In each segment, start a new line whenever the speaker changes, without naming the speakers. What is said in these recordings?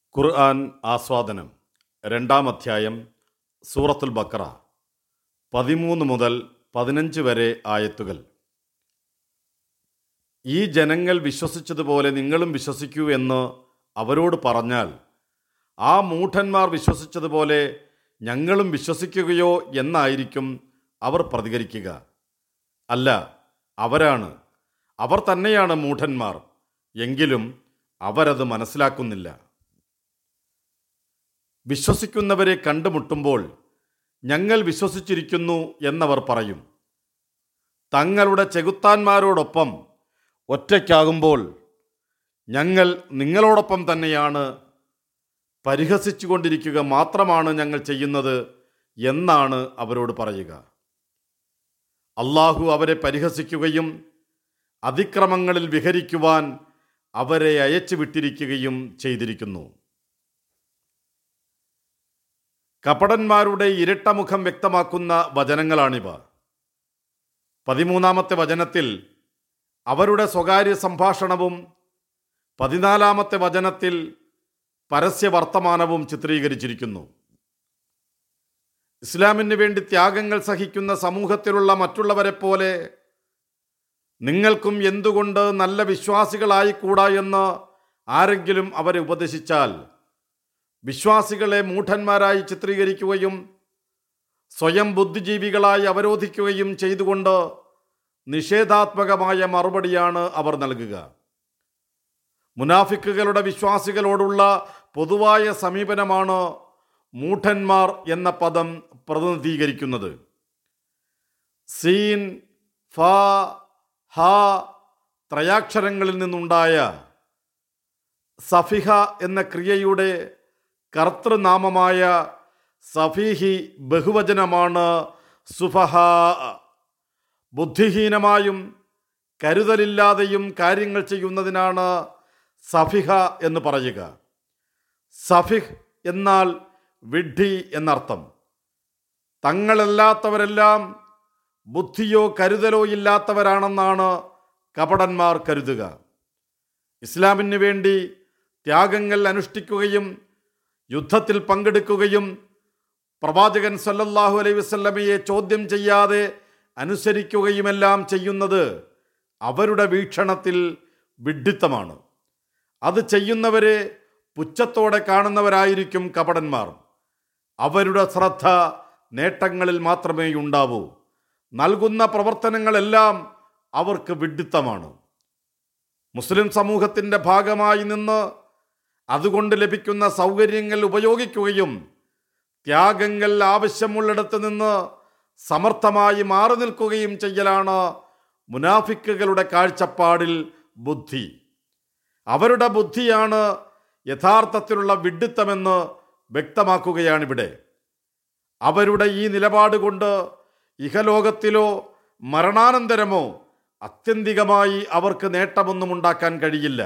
ഖുർആൻ ആസ്വാദനം രണ്ടാം അധ്യായം സൂറത്തുൽ ബക്കറ പതിമൂന്ന് മുതൽ പതിനഞ്ച് വരെ ആയത്തുകൾ ഈ ജനങ്ങൾ വിശ്വസിച്ചതുപോലെ നിങ്ങളും വിശ്വസിക്കൂ എന്ന് അവരോട് പറഞ്ഞാൽ ആ മൂഢന്മാർ വിശ്വസിച്ചതുപോലെ ഞങ്ങളും വിശ്വസിക്കുകയോ എന്നായിരിക്കും അവർ പ്രതികരിക്കുക അല്ല അവരാണ് അവർ തന്നെയാണ് മൂഢന്മാർ എങ്കിലും അവരത് മനസ്സിലാക്കുന്നില്ല വിശ്വസിക്കുന്നവരെ കണ്ടുമുട്ടുമ്പോൾ ഞങ്ങൾ വിശ്വസിച്ചിരിക്കുന്നു എന്നവർ പറയും തങ്ങളുടെ ചെകുത്താന്മാരോടൊപ്പം ഒറ്റയ്ക്കാകുമ്പോൾ ഞങ്ങൾ നിങ്ങളോടൊപ്പം തന്നെയാണ് പരിഹസിച്ചുകൊണ്ടിരിക്കുക മാത്രമാണ് ഞങ്ങൾ ചെയ്യുന്നത് എന്നാണ് അവരോട് പറയുക അള്ളാഹു അവരെ പരിഹസിക്കുകയും അതിക്രമങ്ങളിൽ വിഹരിക്കുവാൻ അവരെ അയച്ചു വിട്ടിരിക്കുകയും ചെയ്തിരിക്കുന്നു കപടന്മാരുടെ ഇരട്ടമുഖം വ്യക്തമാക്കുന്ന വചനങ്ങളാണിവ പതിമൂന്നാമത്തെ വചനത്തിൽ അവരുടെ സ്വകാര്യ സംഭാഷണവും പതിനാലാമത്തെ വചനത്തിൽ പരസ്യ വർത്തമാനവും ചിത്രീകരിച്ചിരിക്കുന്നു ഇസ്ലാമിന് വേണ്ടി ത്യാഗങ്ങൾ സഹിക്കുന്ന സമൂഹത്തിലുള്ള മറ്റുള്ളവരെ പോലെ നിങ്ങൾക്കും എന്തുകൊണ്ട് നല്ല വിശ്വാസികളായിക്കൂടാ എന്ന് ആരെങ്കിലും അവരെ ഉപദേശിച്ചാൽ വിശ്വാസികളെ മൂഢന്മാരായി ചിത്രീകരിക്കുകയും സ്വയം ബുദ്ധിജീവികളായി അവരോധിക്കുകയും ചെയ്തുകൊണ്ട് നിഷേധാത്മകമായ മറുപടിയാണ് അവർ നൽകുക മുനാഫിക്കുകളുടെ വിശ്വാസികളോടുള്ള പൊതുവായ സമീപനമാണ് മൂഢന്മാർ എന്ന പദം പ്രതിനിധീകരിക്കുന്നത് സീൻ ഫ ഹ ത്രയാക്ഷരങ്ങളിൽ നിന്നുണ്ടായ സഫിഹ എന്ന ക്രിയയുടെ കർത്തൃനാമമായ സഫീഹി ബഹുവചനമാണ് സുഫഹ ബുദ്ധിഹീനമായും കരുതലില്ലാതെയും കാര്യങ്ങൾ ചെയ്യുന്നതിനാണ് സഫിഹ എന്ന് പറയുക സഫിഹ് എന്നാൽ വിഡ്ഢി എന്നർത്ഥം തങ്ങളല്ലാത്തവരെല്ലാം ബുദ്ധിയോ കരുതലോ ഇല്ലാത്തവരാണെന്നാണ് കപടന്മാർ കരുതുക ഇസ്ലാമിന് വേണ്ടി ത്യാഗങ്ങൾ അനുഷ്ഠിക്കുകയും യുദ്ധത്തിൽ പങ്കെടുക്കുകയും പ്രവാചകൻ സല്ലല്ലാഹു അലൈഹി വസല്ലമയെ ചോദ്യം ചെയ്യാതെ അനുസരിക്കുകയുമെല്ലാം ചെയ്യുന്നത് അവരുടെ വീക്ഷണത്തിൽ വിഡ്ഢിത്തമാണ് അത് ചെയ്യുന്നവരെ പുച്ഛത്തോടെ കാണുന്നവരായിരിക്കും കപടന്മാർ അവരുടെ ശ്രദ്ധ നേട്ടങ്ങളിൽ മാത്രമേ ഉണ്ടാവൂ നൽകുന്ന പ്രവർത്തനങ്ങളെല്ലാം അവർക്ക് വിഡ്ഢിത്തമാണ് മുസ്ലിം സമൂഹത്തിൻ്റെ ഭാഗമായി നിന്ന് അതുകൊണ്ട് ലഭിക്കുന്ന സൗകര്യങ്ങൾ ഉപയോഗിക്കുകയും ത്യാഗങ്ങൾ ആവശ്യമുള്ളിടത്ത് നിന്ന് സമർത്ഥമായി മാറി നിൽക്കുകയും ചെയ്യലാണ് മുനാഫിക്കുകളുടെ കാഴ്ചപ്പാടിൽ ബുദ്ധി അവരുടെ ബുദ്ധിയാണ് യഥാർത്ഥത്തിലുള്ള വിഡ്ഢിത്തമെന്ന് വ്യക്തമാക്കുകയാണിവിടെ അവരുടെ ഈ നിലപാട് കൊണ്ട് ഇഹലോകത്തിലോ മരണാനന്തരമോ അത്യന്തികമായി അവർക്ക് നേട്ടമൊന്നും ഉണ്ടാക്കാൻ കഴിയില്ല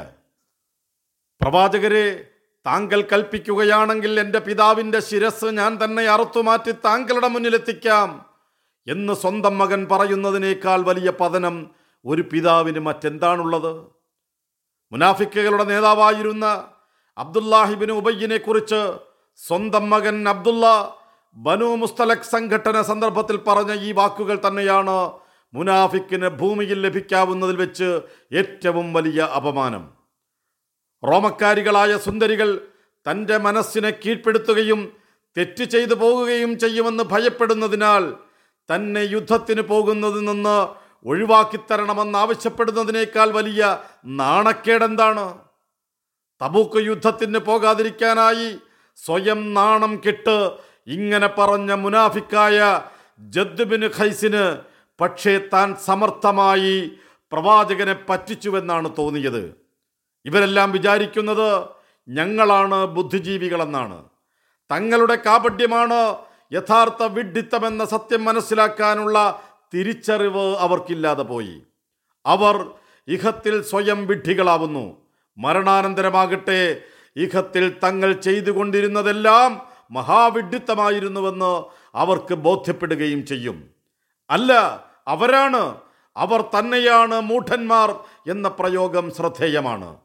പ്രവാചകരെ താങ്കൾ കൽപ്പിക്കുകയാണെങ്കിൽ എൻ്റെ പിതാവിൻ്റെ ശിരസ് ഞാൻ തന്നെ അറുത്തുമാറ്റി താങ്കളുടെ മുന്നിലെത്തിക്കാം എന്ന് സ്വന്തം മകൻ പറയുന്നതിനേക്കാൾ വലിയ പതനം ഒരു പിതാവിന് മറ്റെന്താണുള്ളത് മുനാഫിക്കുകളുടെ നേതാവായിരുന്ന അബ്ദുല്ലാഹിബിന് ഉബയ്യനെ കുറിച്ച് സ്വന്തം മകൻ അബ്ദുള്ള ബനു മുസ്തലക് സംഘടന സന്ദർഭത്തിൽ പറഞ്ഞ ഈ വാക്കുകൾ തന്നെയാണ് മുനാഫിക്കിന് ഭൂമിയിൽ ലഭിക്കാവുന്നതിൽ വെച്ച് ഏറ്റവും വലിയ അപമാനം റോമക്കാരികളായ സുന്ദരികൾ തൻ്റെ മനസ്സിനെ കീഴ്പ്പെടുത്തുകയും തെറ്റ് ചെയ്തു പോകുകയും ചെയ്യുമെന്ന് ഭയപ്പെടുന്നതിനാൽ തന്നെ യുദ്ധത്തിന് പോകുന്നതിൽ നിന്ന് ഒഴിവാക്കിത്തരണമെന്ന് ആവശ്യപ്പെടുന്നതിനേക്കാൾ വലിയ നാണക്കേടെന്താണ് തബൂക്ക് യുദ്ധത്തിന് പോകാതിരിക്കാനായി സ്വയം നാണം കെട്ട് ഇങ്ങനെ പറഞ്ഞ മുനാഫിക്കായ ജദ്ബിന് ഖൈസിന് പക്ഷേ താൻ സമർത്ഥമായി പ്രവാചകനെ പറ്റിച്ചുവെന്നാണ് തോന്നിയത് ഇവരെല്ലാം വിചാരിക്കുന്നത് ഞങ്ങളാണ് ബുദ്ധിജീവികളെന്നാണ് തങ്ങളുടെ കാപട്യമാണ് യഥാർത്ഥ വിഡ്ഢിത്തമെന്ന സത്യം മനസ്സിലാക്കാനുള്ള തിരിച്ചറിവ് അവർക്കില്ലാതെ പോയി അവർ ഇഹത്തിൽ സ്വയം വിഡ്ഢികളാവുന്നു മരണാനന്തരമാകട്ടെ ഇഹത്തിൽ തങ്ങൾ ചെയ്തുകൊണ്ടിരുന്നതെല്ലാം മഹാവിഡ്ഢിത്തമായിരുന്നുവെന്ന് അവർക്ക് ബോധ്യപ്പെടുകയും ചെയ്യും അല്ല അവരാണ് അവർ തന്നെയാണ് മൂഢന്മാർ എന്ന പ്രയോഗം ശ്രദ്ധേയമാണ്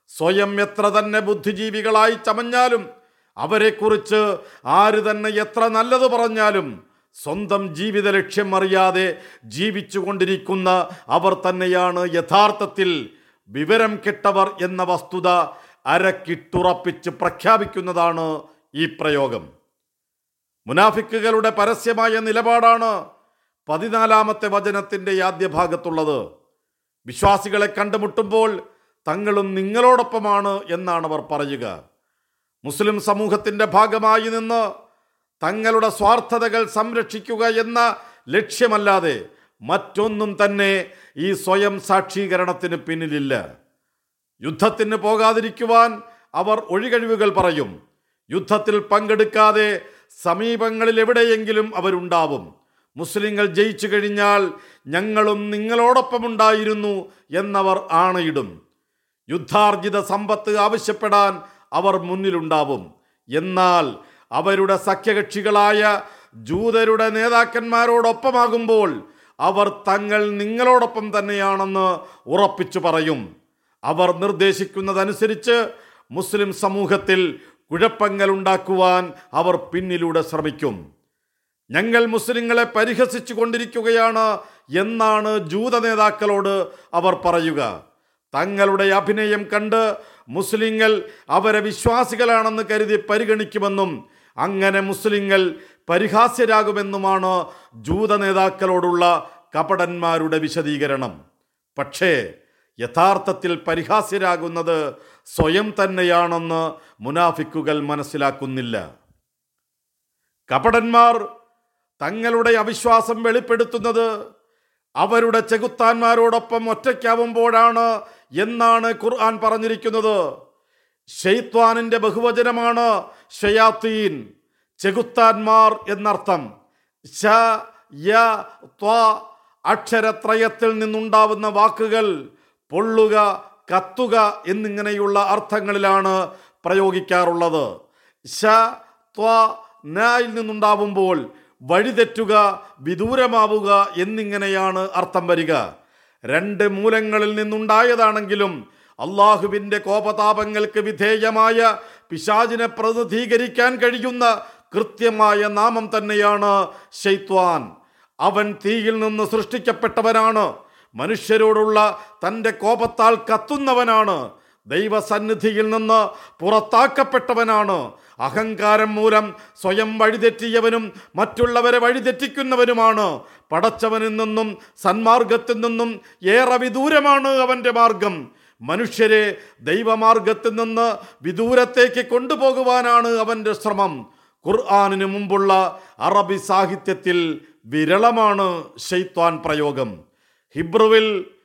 സ്വയം എത്ര തന്നെ ബുദ്ധിജീവികളായി ചമഞ്ഞാലും അവരെക്കുറിച്ച് ആര് തന്നെ എത്ര നല്ലത് പറഞ്ഞാലും സ്വന്തം ജീവിത ലക്ഷ്യം അറിയാതെ ജീവിച്ചു കൊണ്ടിരിക്കുന്ന അവർ തന്നെയാണ് യഥാർത്ഥത്തിൽ വിവരം കെട്ടവർ എന്ന വസ്തുത അരക്കിട്ടുറപ്പിച്ച് പ്രഖ്യാപിക്കുന്നതാണ് ഈ പ്രയോഗം മുനാഫിക്കുകളുടെ പരസ്യമായ നിലപാടാണ് പതിനാലാമത്തെ വചനത്തിൻ്റെ ആദ്യ ഭാഗത്തുള്ളത് വിശ്വാസികളെ കണ്ടുമുട്ടുമ്പോൾ തങ്ങളും നിങ്ങളോടൊപ്പമാണ് എന്നാണ് അവർ പറയുക മുസ്ലിം സമൂഹത്തിൻ്റെ ഭാഗമായി നിന്ന് തങ്ങളുടെ സ്വാർത്ഥതകൾ സംരക്ഷിക്കുക എന്ന ലക്ഷ്യമല്ലാതെ മറ്റൊന്നും തന്നെ ഈ സ്വയം സാക്ഷീകരണത്തിന് പിന്നിലില്ല യുദ്ധത്തിന് പോകാതിരിക്കുവാൻ അവർ ഒഴികഴിവുകൾ പറയും യുദ്ധത്തിൽ പങ്കെടുക്കാതെ സമീപങ്ങളിൽ എവിടെയെങ്കിലും അവരുണ്ടാവും മുസ്ലിങ്ങൾ ജയിച്ചു കഴിഞ്ഞാൽ ഞങ്ങളും നിങ്ങളോടൊപ്പമുണ്ടായിരുന്നു എന്നവർ ആണയിടും യുദ്ധാർജിത സമ്പത്ത് ആവശ്യപ്പെടാൻ അവർ മുന്നിലുണ്ടാവും എന്നാൽ അവരുടെ സഖ്യകക്ഷികളായ ജൂതരുടെ നേതാക്കന്മാരോടൊപ്പമാകുമ്പോൾ അവർ തങ്ങൾ നിങ്ങളോടൊപ്പം തന്നെയാണെന്ന് ഉറപ്പിച്ചു പറയും അവർ നിർദ്ദേശിക്കുന്നതനുസരിച്ച് മുസ്ലിം സമൂഹത്തിൽ കുഴപ്പങ്ങൾ ഉണ്ടാക്കുവാൻ അവർ പിന്നിലൂടെ ശ്രമിക്കും ഞങ്ങൾ മുസ്ലിങ്ങളെ പരിഹസിച്ചു കൊണ്ടിരിക്കുകയാണ് എന്നാണ് ജൂത നേതാക്കളോട് അവർ പറയുക തങ്ങളുടെ അഭിനയം കണ്ട് മുസ്ലിങ്ങൾ അവരെ വിശ്വാസികളാണെന്ന് കരുതി പരിഗണിക്കുമെന്നും അങ്ങനെ മുസ്ലിങ്ങൾ പരിഹാസ്യരാകുമെന്നുമാണ് ജൂത നേതാക്കളോടുള്ള കപടന്മാരുടെ വിശദീകരണം പക്ഷേ യഥാർത്ഥത്തിൽ പരിഹാസ്യരാകുന്നത് സ്വയം തന്നെയാണെന്ന് മുനാഫിക്കുകൾ മനസ്സിലാക്കുന്നില്ല കപടന്മാർ തങ്ങളുടെ അവിശ്വാസം വെളിപ്പെടുത്തുന്നത് അവരുടെ ചെകുത്താന്മാരോടൊപ്പം ഒറ്റയ്ക്കാവുമ്പോഴാണ് എന്നാണ് ഖുർആൻ പറഞ്ഞിരിക്കുന്നത് ഷെയ്ത്വാനിന്റെ ബഹുവചനമാണ് ഷയാത്തീൻ ചെകുത്താന്മാർ എന്നർത്ഥം ശ യ ത്വ അക്ഷരത്രയത്തിൽ നിന്നുണ്ടാവുന്ന വാക്കുകൾ പൊള്ളുക കത്തുക എന്നിങ്ങനെയുള്ള അർത്ഥങ്ങളിലാണ് പ്രയോഗിക്കാറുള്ളത് ശ ത്വ നായിൽ നിന്നുണ്ടാവുമ്പോൾ വഴിതെറ്റുക വിദൂരമാവുക എന്നിങ്ങനെയാണ് അർത്ഥം വരിക രണ്ട് മൂലങ്ങളിൽ നിന്നുണ്ടായതാണെങ്കിലും അള്ളാഹുവിൻ്റെ കോപതാപങ്ങൾക്ക് വിധേയമായ പിശാചിനെ പ്രതിനിധീകരിക്കാൻ കഴിയുന്ന കൃത്യമായ നാമം തന്നെയാണ് ഷെയ്ത്വാൻ അവൻ തീയിൽ നിന്ന് സൃഷ്ടിക്കപ്പെട്ടവനാണ് മനുഷ്യരോടുള്ള തൻ്റെ കോപത്താൽ കത്തുന്നവനാണ് ദൈവസന്നിധിയിൽ നിന്ന് പുറത്താക്കപ്പെട്ടവനാണ് അഹങ്കാരം മൂലം സ്വയം വഴിതെറ്റിയവനും മറ്റുള്ളവരെ വഴിതെറ്റിക്കുന്നവനുമാണ് പടച്ചവനിൽ നിന്നും സന്മാർഗത്തിൽ നിന്നും ഏറെ വിദൂരമാണ് അവൻ്റെ മാർഗം മനുഷ്യരെ ദൈവമാർഗത്തിൽ നിന്ന് വിദൂരത്തേക്ക് കൊണ്ടുപോകുവാനാണ് അവൻ്റെ ശ്രമം ഖുർആാനിന് മുമ്പുള്ള അറബി സാഹിത്യത്തിൽ വിരളമാണ് ഷെയ്ത്വാൻ പ്രയോഗം ഹിബ്രുവിൽ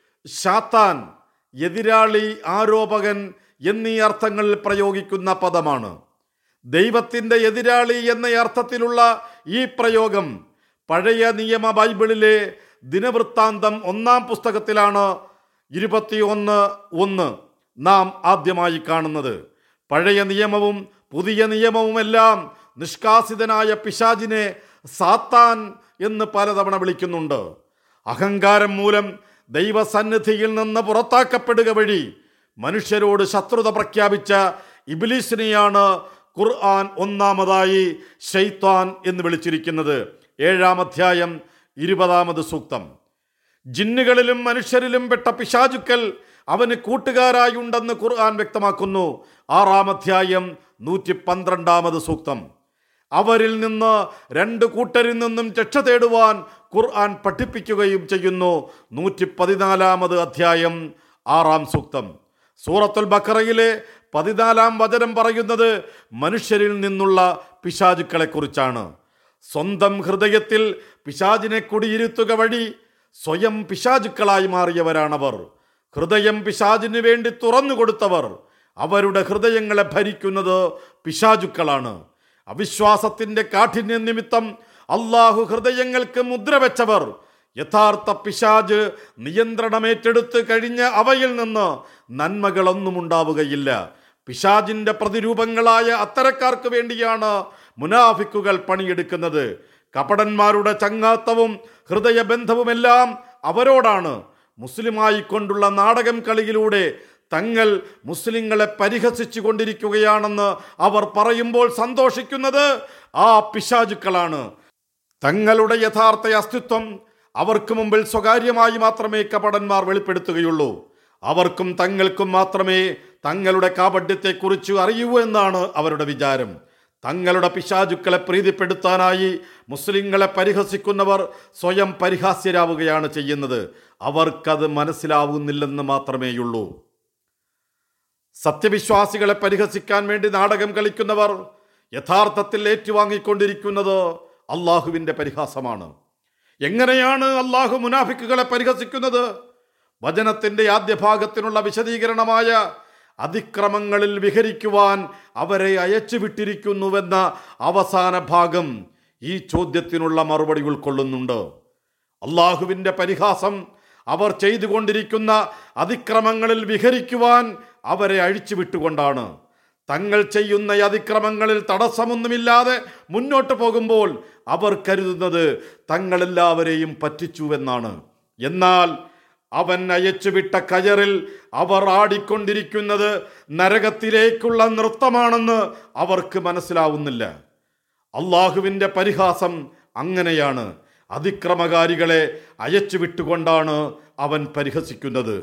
ഷാത്താൻ എതിരാളി ആരോപകൻ എന്നീ അർത്ഥങ്ങളിൽ പ്രയോഗിക്കുന്ന പദമാണ് ദൈവത്തിൻ്റെ എതിരാളി എന്ന അർത്ഥത്തിലുള്ള ഈ പ്രയോഗം പഴയ നിയമ ബൈബിളിലെ ദിനവൃത്താന്തം ഒന്നാം പുസ്തകത്തിലാണ് ഇരുപത്തിയൊന്ന് ഒന്ന് നാം ആദ്യമായി കാണുന്നത് പഴയ നിയമവും പുതിയ നിയമവുമെല്ലാം നിഷ്കാസിതനായ പിശാചിനെ സാത്താൻ എന്ന് പലതവണ വിളിക്കുന്നുണ്ട് അഹങ്കാരം മൂലം ദൈവസന്നിധിയിൽ നിന്ന് പുറത്താക്കപ്പെടുക വഴി മനുഷ്യരോട് ശത്രുത പ്രഖ്യാപിച്ച ഇബിലീസിനെയാണ് ഖുർആൻ ഒന്നാമതായി ഷെയ്ത്താൻ എന്ന് വിളിച്ചിരിക്കുന്നത് ഏഴാം അധ്യായം ഇരുപതാമത് സൂക്തം ജിന്നുകളിലും മനുഷ്യരിലും പെട്ട പിശാചുക്കൾ അവന് കൂട്ടുകാരായുണ്ടെന്ന് ഖുർആൻ വ്യക്തമാക്കുന്നു ആറാം അധ്യായം നൂറ്റി പന്ത്രണ്ടാമത് സൂക്തം അവരിൽ നിന്ന് രണ്ട് കൂട്ടരിൽ നിന്നും രക്ഷ തേടുവാൻ ഖുർആൻ പഠിപ്പിക്കുകയും ചെയ്യുന്നു നൂറ്റി പതിനാലാമത് അധ്യായം ആറാം സൂക്തം സൂറത്തുൽ ബക്കറയിലെ പതിനാലാം വചനം പറയുന്നത് മനുഷ്യരിൽ നിന്നുള്ള പിശാചുക്കളെക്കുറിച്ചാണ് സ്വന്തം ഹൃദയത്തിൽ പിശാചിനെ കുടിയിരുത്തുക വഴി സ്വയം പിശാചുക്കളായി മാറിയവരാണവർ ഹൃദയം പിശാചിന് വേണ്ടി തുറന്നു കൊടുത്തവർ അവരുടെ ഹൃദയങ്ങളെ ഭരിക്കുന്നത് പിശാചുക്കളാണ് അവിശ്വാസത്തിന്റെ കാഠിന്യ നിമിത്തം അള്ളാഹു ഹൃദയങ്ങൾക്ക് മുദ്ര വെച്ചവർ യഥാർത്ഥ പിശാജ് നിയന്ത്രണമേറ്റെടുത്ത് കഴിഞ്ഞ അവയിൽ നിന്ന് നന്മകളൊന്നും ഉണ്ടാവുകയില്ല പിശാജിന്റെ പ്രതിരൂപങ്ങളായ അത്തരക്കാർക്ക് വേണ്ടിയാണ് മുനാഫിക്കുകൾ പണിയെടുക്കുന്നത് കപടന്മാരുടെ ചങ്ങാത്തവും ഹൃദയബന്ധവുമെല്ലാം അവരോടാണ് മുസ്ലിമായി കൊണ്ടുള്ള നാടകം കളിയിലൂടെ തങ്ങൾ മുസ്ലിങ്ങളെ പരിഹസിച്ചു കൊണ്ടിരിക്കുകയാണെന്ന് അവർ പറയുമ്പോൾ സന്തോഷിക്കുന്നത് ആ പിശാചുക്കളാണ് തങ്ങളുടെ യഥാർത്ഥ അസ്തിത്വം അവർക്ക് മുമ്പിൽ സ്വകാര്യമായി മാത്രമേ കപടന്മാർ വെളിപ്പെടുത്തുകയുള്ളൂ അവർക്കും തങ്ങൾക്കും മാത്രമേ തങ്ങളുടെ കാപഡ്യത്തെക്കുറിച്ച് അറിയൂ എന്നാണ് അവരുടെ വിചാരം തങ്ങളുടെ പിശാചുക്കളെ പ്രീതിപ്പെടുത്താനായി മുസ്ലിങ്ങളെ പരിഹസിക്കുന്നവർ സ്വയം പരിഹാസ്യരാവുകയാണ് ചെയ്യുന്നത് അവർക്കത് മനസ്സിലാവുന്നില്ലെന്ന് മാത്രമേയുള്ളൂ സത്യവിശ്വാസികളെ പരിഹസിക്കാൻ വേണ്ടി നാടകം കളിക്കുന്നവർ യഥാർത്ഥത്തിൽ ഏറ്റുവാങ്ങിക്കൊണ്ടിരിക്കുന്നത് അള്ളാഹുവിൻ്റെ പരിഹാസമാണ് എങ്ങനെയാണ് അള്ളാഹു മുനാഫിക്കുകളെ പരിഹസിക്കുന്നത് വചനത്തിൻ്റെ ആദ്യ ഭാഗത്തിനുള്ള വിശദീകരണമായ അതിക്രമങ്ങളിൽ വിഹരിക്കുവാൻ അവരെ അയച്ചു വിട്ടിരിക്കുന്നുവെന്ന അവസാന ഭാഗം ഈ ചോദ്യത്തിനുള്ള മറുപടി ഉൾക്കൊള്ളുന്നുണ്ട് അള്ളാഹുവിൻ്റെ പരിഹാസം അവർ ചെയ്തുകൊണ്ടിരിക്കുന്ന അതിക്രമങ്ങളിൽ വിഹരിക്കുവാൻ അവരെ അഴിച്ചുവിട്ടുകൊണ്ടാണ് തങ്ങൾ ചെയ്യുന്ന ഈ അതിക്രമങ്ങളിൽ തടസ്സമൊന്നുമില്ലാതെ മുന്നോട്ട് പോകുമ്പോൾ അവർ കരുതുന്നത് തങ്ങളെല്ലാവരെയും പറ്റിച്ചുവെന്നാണ് എന്നാൽ അവൻ അയച്ചുവിട്ട കയറിൽ അവർ ആടിക്കൊണ്ടിരിക്കുന്നത് നരകത്തിലേക്കുള്ള നൃത്തമാണെന്ന് അവർക്ക് മനസ്സിലാവുന്നില്ല അള്ളാഹുവിൻ്റെ പരിഹാസം അങ്ങനെയാണ് അതിക്രമകാരികളെ അയച്ചുവിട്ടുകൊണ്ടാണ് അവൻ പരിഹസിക്കുന്നത്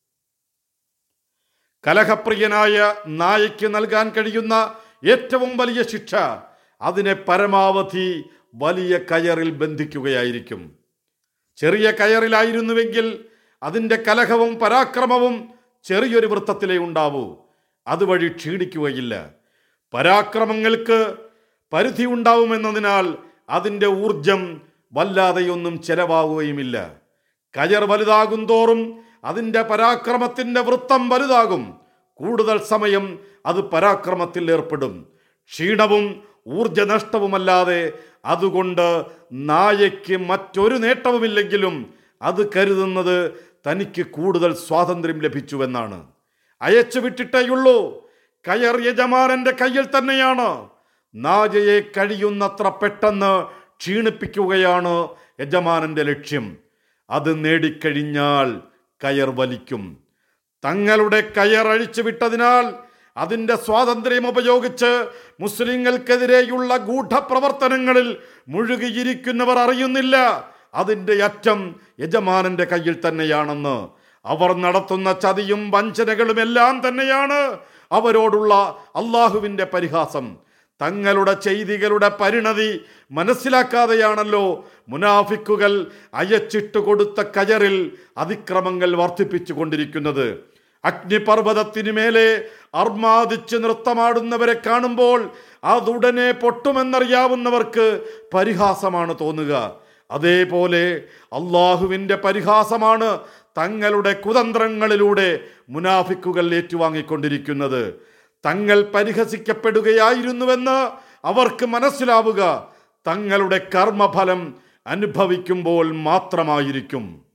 കലഹപ്രിയനായ നായയ്ക്ക് നൽകാൻ കഴിയുന്ന ഏറ്റവും വലിയ ശിക്ഷ അതിനെ പരമാവധി വലിയ കയറിൽ ബന്ധിക്കുകയായിരിക്കും ചെറിയ കയറിലായിരുന്നുവെങ്കിൽ അതിൻ്റെ കലഹവും പരാക്രമവും ചെറിയൊരു വൃത്തത്തിലേ ഉണ്ടാവൂ അതുവഴി ക്ഷീണിക്കുകയില്ല പരാക്രമങ്ങൾക്ക് പരിധി ഉണ്ടാവുമെന്നതിനാൽ അതിൻ്റെ ഊർജം വല്ലാതെയൊന്നും ചെലവാകുകയുമില്ല കയർ വലുതാകും തോറും അതിൻ്റെ പരാക്രമത്തിൻ്റെ വൃത്തം വലുതാകും കൂടുതൽ സമയം അത് പരാക്രമത്തിൽ ഏർപ്പെടും ക്ഷീണവും ഊർജനഷ്ടവുമല്ലാതെ അതുകൊണ്ട് നായയ്ക്ക് മറ്റൊരു നേട്ടവുമില്ലെങ്കിലും അത് കരുതുന്നത് തനിക്ക് കൂടുതൽ സ്വാതന്ത്ര്യം ലഭിച്ചുവെന്നാണ് അയച്ചു വിട്ടിട്ടേയുള്ളൂ കയർ യജമാനന്റെ കയ്യിൽ തന്നെയാണ് നായയെ കഴിയുന്നത്ര പെട്ടെന്ന് ക്ഷീണിപ്പിക്കുകയാണ് യജമാനന്റെ ലക്ഷ്യം അത് നേടിക്കഴിഞ്ഞാൽ കയർ വലിക്കും തങ്ങളുടെ കയർ അഴിച്ചു വിട്ടതിനാൽ അതിൻ്റെ സ്വാതന്ത്ര്യം ഉപയോഗിച്ച് മുസ്ലിങ്ങൾക്കെതിരെയുള്ള ഗൂഢപ്രവർത്തനങ്ങളിൽ മുഴുകിയിരിക്കുന്നവർ അറിയുന്നില്ല അതിൻ്റെ അറ്റം യജമാനന്റെ കയ്യിൽ തന്നെയാണെന്ന് അവർ നടത്തുന്ന ചതിയും വഞ്ചനകളും എല്ലാം തന്നെയാണ് അവരോടുള്ള അള്ളാഹുവിൻ്റെ പരിഹാസം തങ്ങളുടെ ചെയ്തികളുടെ പരിണതി മനസ്സിലാക്കാതെയാണല്ലോ മുനാഫിക്കുകൾ അയച്ചിട്ട് കൊടുത്ത കയറിൽ അതിക്രമങ്ങൾ വർദ്ധിപ്പിച്ചു കൊണ്ടിരിക്കുന്നത് അഗ്നിപർവ്വതത്തിനു മേലെ അർമാദിച്ച് നൃത്തമാടുന്നവരെ കാണുമ്പോൾ അതുടനെ പൊട്ടുമെന്നറിയാവുന്നവർക്ക് പരിഹാസമാണ് തോന്നുക അതേപോലെ അള്ളാഹുവിൻ്റെ പരിഹാസമാണ് തങ്ങളുടെ കുതന്ത്രങ്ങളിലൂടെ മുനാഫിക്കുകൾ ഏറ്റുവാങ്ങിക്കൊണ്ടിരിക്കുന്നത് തങ്ങൾ പരിഹസിക്കപ്പെടുകയായിരുന്നുവെന്ന് അവർക്ക് മനസ്സിലാവുക തങ്ങളുടെ കർമ്മഫലം അനുഭവിക്കുമ്പോൾ മാത്രമായിരിക്കും